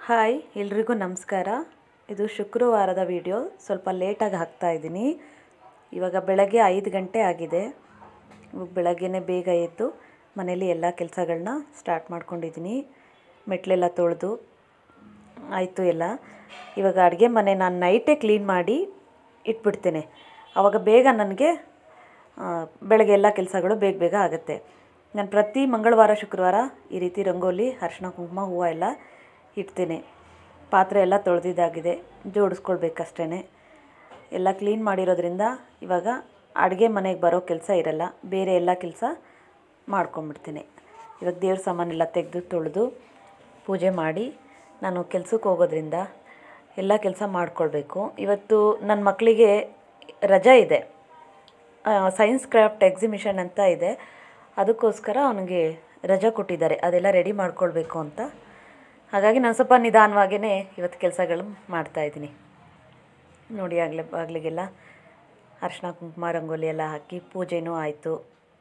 hi ಎಲ್ರಿಗೂ ನಮಸ್ಕಾರ ಇದು ಶುಕ್ರವಾರದ ವಿಡಿಯೋ ಸ್ವಲ್ಪ ಲೇಟಾಗಿ ಹಾಕ್ತಾ ಇದ್ದೀನಿ ಇವಾಗ ಬೆಳಗ್ಗೆ ಐದು ಗಂಟೆ ಆಗಿದೆ ಇವಾಗ ಬೆಳಗ್ಗೆನೇ ಬೇಗ ಎದ್ದು ಮನೇಲಿ ಎಲ್ಲ ಕೆಲಸಗಳನ್ನ ಸ್ಟಾರ್ಟ್ ಮಾಡ್ಕೊಂಡಿದ್ದೀನಿ ಮೆಟ್ಲೆಲ್ಲ ತೊಳೆದು ಆಯಿತು ಎಲ್ಲ ಇವಾಗ ಅಡುಗೆ ಮನೆ ನಾನು ನೈಟೇ ಕ್ಲೀನ್ ಮಾಡಿ ಇಟ್ಬಿಡ್ತೇನೆ ಆವಾಗ ಬೇಗ ನನಗೆ ಬೆಳಗ್ಗೆ ಎಲ್ಲ ಕೆಲಸಗಳು ಬೇಗ ಬೇಗ ಆಗುತ್ತೆ ನಾನು ಪ್ರತಿ ಮಂಗಳವಾರ ಶುಕ್ರವಾರ ಈ ರೀತಿ ರಂಗೋಲಿ ಅರಿಶಿನ ಕುಂಕುಮ ಹೂವು ಎಲ್ಲ ಇಡ್ತೇನೆ ಪಾತ್ರೆ ಎಲ್ಲ ತೊಳೆದಿದ್ದಾಗಿದೆ ಜೋಡಿಸ್ಕೊಳ್ಬೇಕಷ್ಟೇ ಎಲ್ಲ ಕ್ಲೀನ್ ಮಾಡಿರೋದ್ರಿಂದ ಇವಾಗ ಅಡುಗೆ ಮನೆಗೆ ಬರೋ ಕೆಲಸ ಇರಲ್ಲ ಬೇರೆ ಎಲ್ಲ ಕೆಲಸ ಮಾಡ್ಕೊಂಬಿಡ್ತೀನಿ ಇವಾಗ ದೇವ್ರ ಸಾಮಾನೆಲ್ಲ ತೆಗೆದು ತೊಳೆದು ಪೂಜೆ ಮಾಡಿ ನಾನು ಕೆಲ್ಸಕ್ಕೆ ಹೋಗೋದ್ರಿಂದ ಎಲ್ಲ ಕೆಲಸ ಮಾಡ್ಕೊಳ್ಬೇಕು ಇವತ್ತು ನನ್ನ ಮಕ್ಕಳಿಗೆ ರಜೆ ಇದೆ ಸೈನ್ಸ್ ಕ್ರಾಫ್ಟ್ ಎಕ್ಸಿಬಿಷನ್ ಅಂತ ಇದೆ ಅದಕ್ಕೋಸ್ಕರ ಅವನಿಗೆ ರಜೆ ಕೊಟ್ಟಿದ್ದಾರೆ ಅದೆಲ್ಲ ರೆಡಿ ಮಾಡ್ಕೊಳ್ಬೇಕು ಅಂತ ಹಾಗಾಗಿ ನಾನು ಸ್ವಲ್ಪ ನಿಧಾನವಾಗಿಯೇ ಇವತ್ತು ಕೆಲಸಗಳು ಮಾಡ್ತಾಯಿದ್ದೀನಿ ನೋಡಿ ಆಗಲೇ ಬಾಗಿಲಿಗೆಲ್ಲ ಅರಿಶಿನ ಕುಂಕುಮ ರಂಗೋಲಿ ಎಲ್ಲ ಹಾಕಿ ಪೂಜೆನೂ ಆಯಿತು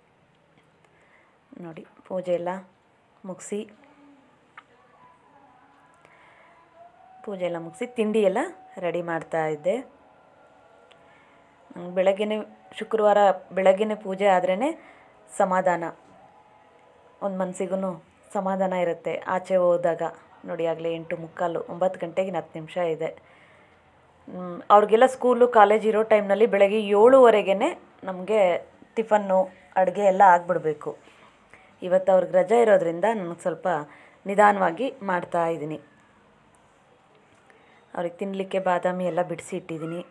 ನೋಡಿ ಪೂಜೆ ಎಲ್ಲ ಮುಗಿಸಿ ಪೂಜೆ ಎಲ್ಲ ಮುಗಿಸಿ ತಿಂಡಿ ಎಲ್ಲ ರೆಡಿ ಮಾಡ್ತಾ ಇದ್ದೆ ಬೆಳಗ್ಗೆನೇ ಶುಕ್ರವಾರ ಬೆಳಗ್ಗೆನೇ ಪೂಜೆ ಆದ್ರೇ ಸಮಾಧಾನ ಒಂದು ಮನಸ್ಸಿಗೂ ಸಮಾಧಾನ ಇರುತ್ತೆ ಆಚೆ ಹೋದಾಗ ನೋಡಿ ಆಗಲೇ ಎಂಟು ಮುಕ್ಕಾಲು ಒಂಬತ್ತು ಗಂಟೆಗೆ ಇನ್ನು ಹತ್ತು ನಿಮಿಷ ಇದೆ ಅವ್ರಿಗೆಲ್ಲ ಸ್ಕೂಲು ಕಾಲೇಜ್ ಇರೋ ಟೈಮ್ನಲ್ಲಿ ಬೆಳಗ್ಗೆ ಏಳುವರೆಗೇ ನಮಗೆ ಟಿಫನ್ನು ಅಡುಗೆ ಎಲ್ಲ ಆಗಿಬಿಡ್ಬೇಕು ಇವತ್ತು ಅವ್ರಿಗೆ ರಜೆ ಇರೋದ್ರಿಂದ ನನಗೆ ಸ್ವಲ್ಪ ನಿಧಾನವಾಗಿ ಮಾಡ್ತಾ ಇದ್ದೀನಿ ಅವ್ರಿಗೆ ತಿನ್ನಲಿಕ್ಕೆ ಬಾದಾಮಿ ಎಲ್ಲ ಬಿಡಿಸಿ ಇಟ್ಟಿದ್ದೀನಿ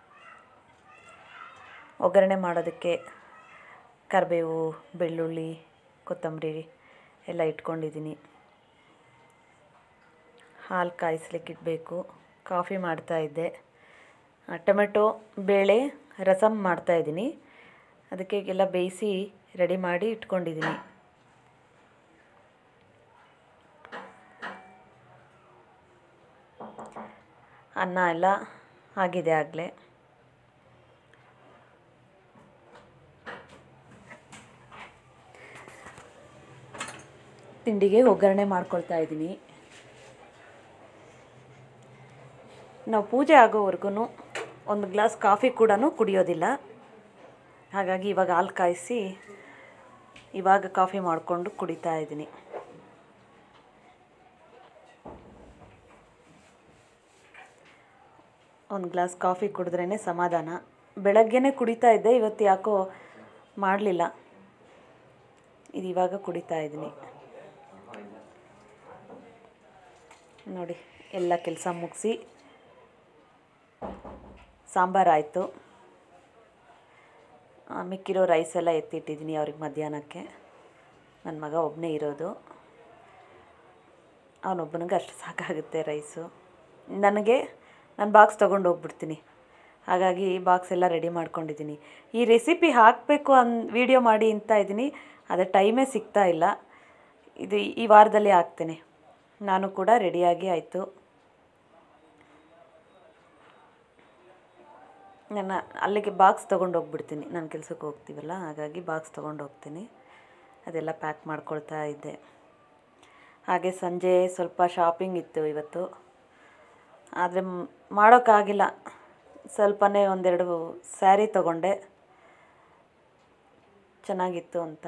ಒಗ್ಗರಣೆ ಮಾಡೋದಕ್ಕೆ ಕರಿಬೇವು ಬೆಳ್ಳುಳ್ಳಿ ಕೊತ್ತಂಬರಿ ಎಲ್ಲ ಇಟ್ಕೊಂಡಿದ್ದೀನಿ ಹಾಲು ಕಾಯಿಸ್ಲಿಕ್ಕೆ ಇಡಬೇಕು ಕಾಫಿ ಮಾಡ್ತಾಯಿದ್ದೆ ಟೊಮೆಟೊ ಬೇಳೆ ರಸಮ್ ಮಾಡ್ತಾಯಿದ್ದೀನಿ ಅದಕ್ಕೆ ಎಲ್ಲ ಬೇಯಿಸಿ ರೆಡಿ ಮಾಡಿ ಇಟ್ಕೊಂಡಿದ್ದೀನಿ ಅನ್ನ ಎಲ್ಲ ಆಗಿದೆ ಆಗಲೇ ತಿಂಡಿಗೆ ಒಗ್ಗರಣೆ ಮಾಡ್ಕೊಳ್ತಾ ಇದ್ದೀನಿ ನಾವು ಪೂಜೆ ಆಗೋವರೆಗೂ ಒಂದು ಗ್ಲಾಸ್ ಕಾಫಿ ಕೂಡ ಕುಡಿಯೋದಿಲ್ಲ ಹಾಗಾಗಿ ಇವಾಗ ಹಾಲು ಕಾಯಿಸಿ ಇವಾಗ ಕಾಫಿ ಮಾಡಿಕೊಂಡು ಕುಡಿತಾ ಇದ್ದೀನಿ ಒಂದು ಗ್ಲಾಸ್ ಕಾಫಿ ಕುಡಿದ್ರೇ ಸಮಾಧಾನ ಬೆಳಗ್ಗೆನೇ ಕುಡಿತಾ ಇದ್ದೆ ಇವತ್ತು ಯಾಕೋ ಮಾಡಲಿಲ್ಲ ಇದು ಇವಾಗ ಕುಡಿತಾ ಇದ್ದೀನಿ ನೋಡಿ ಎಲ್ಲ ಕೆಲಸ ಮುಗಿಸಿ ಸಾಂಬಾರಾಯಿತು ಮಿಕ್ಕಿರೋ ರೈಸ್ ಎಲ್ಲ ಎತ್ತಿಟ್ಟಿದ್ದೀನಿ ಅವ್ರಿಗೆ ಮಧ್ಯಾಹ್ನಕ್ಕೆ ನನ್ನ ಮಗ ಒಬ್ಬನೇ ಇರೋದು ಅವನೊಬ್ಬನಿಗೆ ಅಷ್ಟು ಸಾಕಾಗುತ್ತೆ ರೈಸು ನನಗೆ ನಾನು ಬಾಕ್ಸ್ ತೊಗೊಂಡು ಹೋಗ್ಬಿಡ್ತೀನಿ ಹಾಗಾಗಿ ಬಾಕ್ಸ್ ಎಲ್ಲ ರೆಡಿ ಮಾಡ್ಕೊಂಡಿದ್ದೀನಿ ಈ ರೆಸಿಪಿ ಹಾಕಬೇಕು ಅನ್ ವೀಡಿಯೋ ಮಾಡಿ ಅಂತ ಇದ್ದೀನಿ ಆದರೆ ಟೈಮೇ ಸಿಗ್ತಾ ಇಲ್ಲ ಇದು ಈ ವಾರದಲ್ಲಿ ಹಾಕ್ತೇನೆ ನಾನು ಕೂಡ ರೆಡಿಯಾಗಿ ಆಯಿತು ನನ್ನ ಅಲ್ಲಿಗೆ ಬಾಕ್ಸ್ ತೊಗೊಂಡು ಹೋಗ್ಬಿಡ್ತೀನಿ ನಾನು ಕೆಲ್ಸಕ್ಕೆ ಹೋಗ್ತೀವಲ್ಲ ಹಾಗಾಗಿ ಬಾಕ್ಸ್ ತೊಗೊಂಡು ಹೋಗ್ತೀನಿ ಅದೆಲ್ಲ ಪ್ಯಾಕ್ ಮಾಡ್ಕೊಳ್ತಾ ಇದ್ದೆ ಹಾಗೆ ಸಂಜೆ ಸ್ವಲ್ಪ ಶಾಪಿಂಗ್ ಇತ್ತು ಇವತ್ತು ಆದರೆ ಮಾಡೋಕ್ಕಾಗಿಲ್ಲ ಸ್ವಲ್ಪನೇ ಒಂದೆರಡು ಸ್ಯಾರಿ ತೊಗೊಂಡೆ ಚೆನ್ನಾಗಿತ್ತು ಅಂತ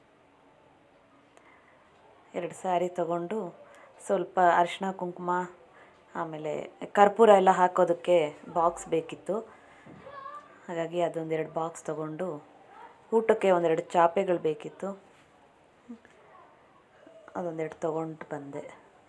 ಎರಡು ಸ್ಯಾರಿ ತೊಗೊಂಡು ಸ್ವಲ್ಪ ಅರಿಶಿನ ಕುಂಕುಮ ಆಮೇಲೆ ಕರ್ಪೂರ ಎಲ್ಲ ಹಾಕೋದಕ್ಕೆ ಬಾಕ್ಸ್ ಬೇಕಿತ್ತು ಹಾಗಾಗಿ ಅದೊಂದೆರಡು ಬಾಕ್ಸ್ ತೊಗೊಂಡು ಊಟಕ್ಕೆ ಒಂದೆರಡು ಚಾಪೆಗಳು ಬೇಕಿತ್ತು ಅದೊಂದೆರಡು ತೊಗೊಂಡು ಬಂದೆ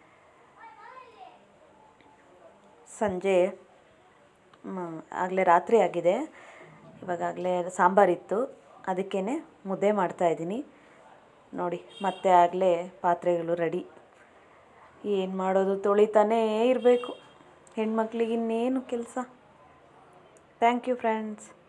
ಸಂಜೆ ಆಗಲೇ ರಾತ್ರಿ ಆಗಿದೆ ಇವಾಗಲೇ ಸಾಂಬಾರಿತ್ತು ಅದಕ್ಕೇ ಮುದ್ದೆ ಮಾಡ್ತಾಯಿದ್ದೀನಿ ನೋಡಿ ಮತ್ತೆ ಆಗಲೇ ಪಾತ್ರೆಗಳು ರೆಡಿ ಏನು ಮಾಡೋದು ತೊಳಿತಾನೇ ಇರಬೇಕು ಹೆಣ್ಮಕ್ಳಿಗೆ ಇನ್ನೇನು ಕೆಲಸ ಥ್ಯಾಂಕ್ ಯು ಫ್ರೆಂಡ್ಸ್